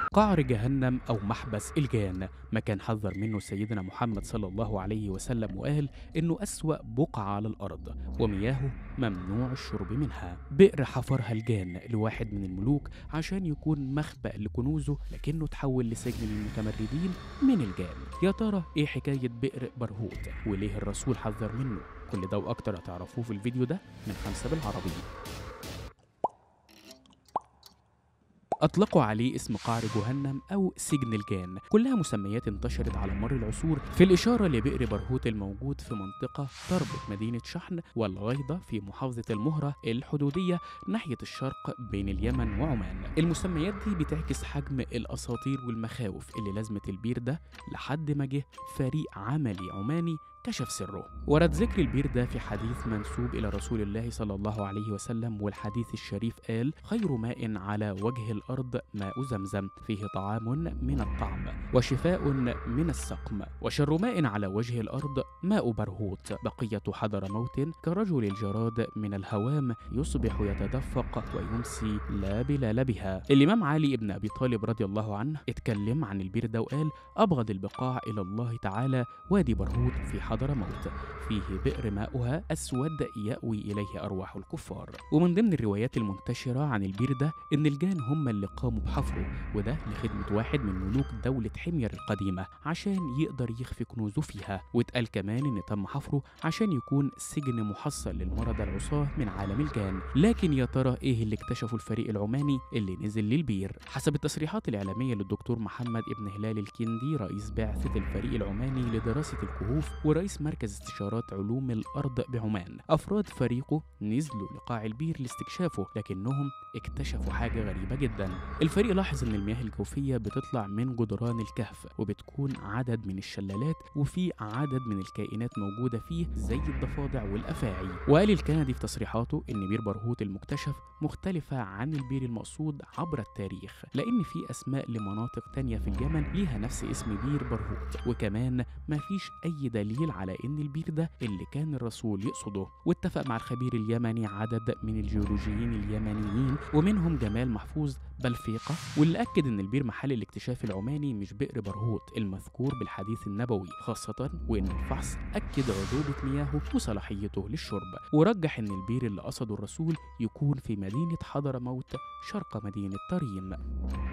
قعر جهنم أو محبس الجان مكان حذر منه سيدنا محمد صلى الله عليه وسلم وقال إنه أسوأ بقعة على الأرض ومياهه ممنوع الشرب منها بئر حفرها الجان لواحد من الملوك عشان يكون مخبأ لكنوزه لكنه تحول لسجن للمتمردين من الجان يا ترى إيه حكاية بئر برهوت وليه الرسول حذر منه كل ده وأكتر هتعرفوه في الفيديو ده من خمسة بالعربي أطلقوا عليه اسم قعر جهنم أو سجن الجان كلها مسميات انتشرت على مر العصور في الإشارة لبئر برهوت الموجود في منطقة تربط مدينة شحن والغيضة في محافظة المهرة الحدودية ناحية الشرق بين اليمن وعمان المسميات دي بتعكس حجم الأساطير والمخاوف اللي لازمت البير ده لحد ما جه فريق عملي عماني كشف سره ورد ذكر البير ده في حديث منسوب إلى رسول الله صلى الله عليه وسلم والحديث الشريف قال خير ماء على وجه الأرض ماء زمزم فيه طعام من الطعم وشفاء من السقم وشر ماء على وجه الأرض ماء برهوت بقية حضر موت كرجل الجراد من الهوام يصبح يتدفق ويمسي لا بلال بها الإمام علي بن أبي طالب رضي الله عنه اتكلم عن البير ده وقال أبغض البقاع إلى الله تعالى وادي برهوت في حضرموت فيه بئر ماؤها أسود يأوي إليه أرواح الكفار ومن ضمن الروايات المنتشرة عن البير ده إن الجان هم اللي قاموا بحفره وده لخدمة واحد من ملوك دولة حمير القديمة عشان يقدر يخفي كنوزه فيها واتقال كمان إن تم حفره عشان يكون سجن محصن للمرضى العصاة من عالم الجان لكن يا ترى إيه اللي اكتشفه الفريق العماني اللي نزل للبير حسب التصريحات الإعلامية للدكتور محمد ابن هلال الكندي رئيس بعثة الفريق العماني لدراسة الكهوف ورئيس مركز استشارات علوم الأرض بعمان أفراد فريقه نزلوا لقاع البير لاستكشافه لكنهم اكتشفوا حاجة غريبة جدا الفريق لاحظ إن المياه الجوفية بتطلع من جدران الكهف وبتكون عدد من الشلالات وفي عدد من الكائنات موجودة فيه زي الضفادع والأفاعي وقال الكندي في تصريحاته إن بير برهوت المكتشف مختلفة عن البير المقصود عبر التاريخ لأن في أسماء لمناطق تانية في اليمن ليها نفس اسم بير برهوت وكمان مفيش أي دليل على إن البير ده اللي كان الرسول يقصده واتفق مع الخبير اليمني عدد من الجيولوجيين اليمنيين ومنهم جمال محفوظ بلفيقة واللي أكد إن البير محل الاكتشاف العماني مش بئر برهوت المذكور بالحديث النبوي خاصة وإن الفحص أكد عذوبة مياهه وصلاحيته للشرب ورجح إن البير اللي قصده الرسول يكون في مدينة حضرموت شرق مدينة طريم